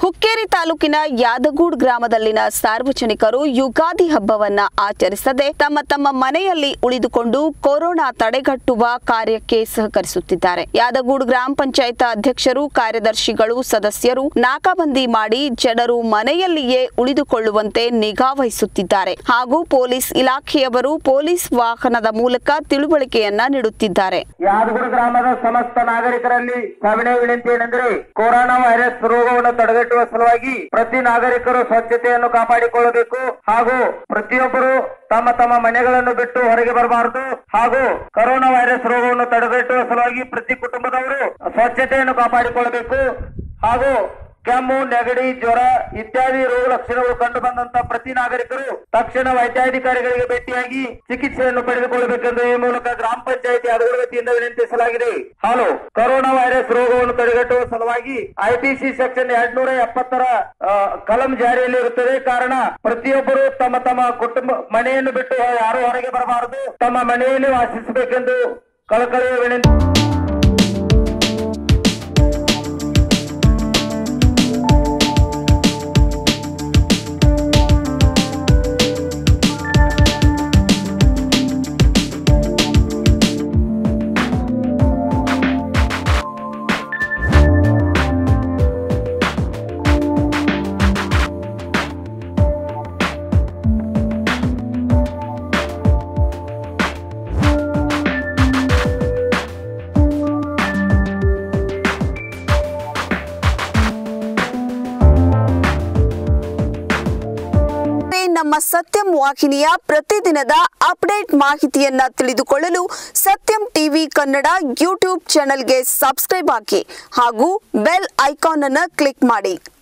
ಹುಕ್ಕೇರಿ ತಾಲೂಕಿನ ಯಾದಗೂಡ್ ಗ್ರಾಮದಲ್ಲಿನ ಸಾರ್ವಜನಿಕರು ಯುಗಾದಿ ಹಬ್ಬವನ್ನ ಆಚರಿಸದೆ ತಮ್ಮ ತಮ್ಮ ಮನೆಯಲ್ಲಿ ಉಳಿದುಕೊಂಡು ಕೊರೋನಾ ತಡೆಗಟ್ಟುವ ಕಾರ್ಯಕ್ಕೆ ಸಹಕರಿಸುತ್ತಿದ್ದಾರೆ ಯಾದಗೂಡ್ ಗ್ರಾಮ ಪಂಚಾಯತ್ ಅಧ್ಯಕ್ಷರು ಕಾರ್ಯದರ್ಶಿಗಳು ಸದಸ್ಯರು ನಾಕಾಬಂದಿ ಮಾಡಿ ಜನರು ಮನೆಯಲ್ಲಿಯೇ ಉಳಿದುಕೊಳ್ಳುವಂತೆ ನಿಗಾ ವಹಿಸುತ್ತಿದ್ದಾರೆ ಹಾಗೂ ಪೊಲೀಸ್ ಇಲಾಖೆಯವರು ಪೊಲೀಸ್ ವಾಹನದ ಮೂಲಕ ತಿಳುವಳಿಕೆಯನ್ನ ನೀಡುತ್ತಿದ್ದಾರೆ ಯಾದಗಿರಿ ಗ್ರಾಮದ ಸಮಸ್ತ ನಾಗರಿಕರಲ್ಲಿ ಸಾವಿನ ವಿನಂತಿ ಏನೆಂದರೆ ಕೊರೋನಾ ವೈರಸ್ ರೋಗವನ್ನು ತಡೆಗಟ್ಟುವ ಸಲುವಾಗಿ ಪ್ರತಿ ನಾಗರಿಕರು ಸ್ವಚ್ಛತೆಯನ್ನು ಕಾಪಾಡಿಕೊಳ್ಳಬೇಕು ಹಾಗೂ ಪ್ರತಿಯೊಬ್ಬರು ತಮ್ಮ ತಮ್ಮ ಮನೆಗಳನ್ನು ಬಿಟ್ಟು ಹೊರಗೆ ಬರಬಾರದು ಹಾಗೂ ಕೊರೋನಾ ವೈರಸ್ ರೋಗವನ್ನು ತಡೆಗಟ್ಟುವ ಸಲುವಾಗಿ ಪ್ರತಿ ಕುಟುಂಬದವರು ಸ್ವಚ್ಛತೆಯನ್ನು ಕಾಪಾಡಿಕೊಳ್ಳಬೇಕು ಹಾಗೂ ಕೆಮ್ಮು ನೆಗಡಿ ಜ್ವರ ಇತ್ಯಾದಿ ರೋಗ ಲಕ್ಷಣಗಳು ಕಂಡು ಬಂದಂತ ಪ್ರತಿ ನಾಗರಿಕರು ತಕ್ಷಣ ವೈದ್ಯಾಧಿಕಾರಿಗಳಿಗೆ ಭೇಟಿಯಾಗಿ ಚಿಕಿತ್ಸೆಯನ್ನು ಪಡೆದುಕೊಳ್ಳಬೇಕೆಂದು ಈ ಮೂಲಕ ಗ್ರಾಮ ಪಂಚಾಯತಿ ಅದರ ವತಿಯಿಂದ ವಿನಂತಿಸಲಾಗಿದೆ ಹಾಲು ಕೊರೋನಾ ವೈರಸ್ ರೋಗವನ್ನು ತಡೆಗಟ್ಟುವ ಸಲುವಾಗಿ ಐಪಿಸಿ ಸೆಕ್ಷನ್ ಎರಡ್ ನೂರ ಎಪ್ಪತ್ತರ ಆ, ಕಲಂ ಜಾರಿಯಲ್ಲಿ ಇರುತ್ತದೆ ಕಾರಣ ಪ್ರತಿಯೊಬ್ಬರು ತಮ್ಮ ತಮ್ಮ ಕುಟುಂಬ ಮನೆಯನ್ನು ಬಿಟ್ಟು ಯಾರು ಹೊರಗೆ ಬರಬಾರದು ತಮ್ಮ ಮನೆಯಲ್ಲಿ ವಾಸಿಸಬೇಕೆಂದು ಕಳಕಳಿಯ ವಿನಂತಿ ನಮ್ಮ ಸತ್ಯಂ ವಾಹಿನಿಯ ಪ್ರತಿದಿನದ ಅಪ್ಡೇಟ್ ಮಾಹಿತಿಯನ್ನ ತಿಳಿದುಕೊಳ್ಳಲು ಸತ್ಯಂ ಟಿವಿ ಕನ್ನಡ ಯೂಟ್ಯೂಬ್ ಚಾನೆಲ್ಗೆ ಸಬ್ಸ್ಕ್ರೈಬ್ ಹಾಕಿ ಹಾಗೂ ಬೆಲ್ ಐಕಾನ್ ಅನ್ನು ಕ್ಲಿಕ್ ಮಾಡಿ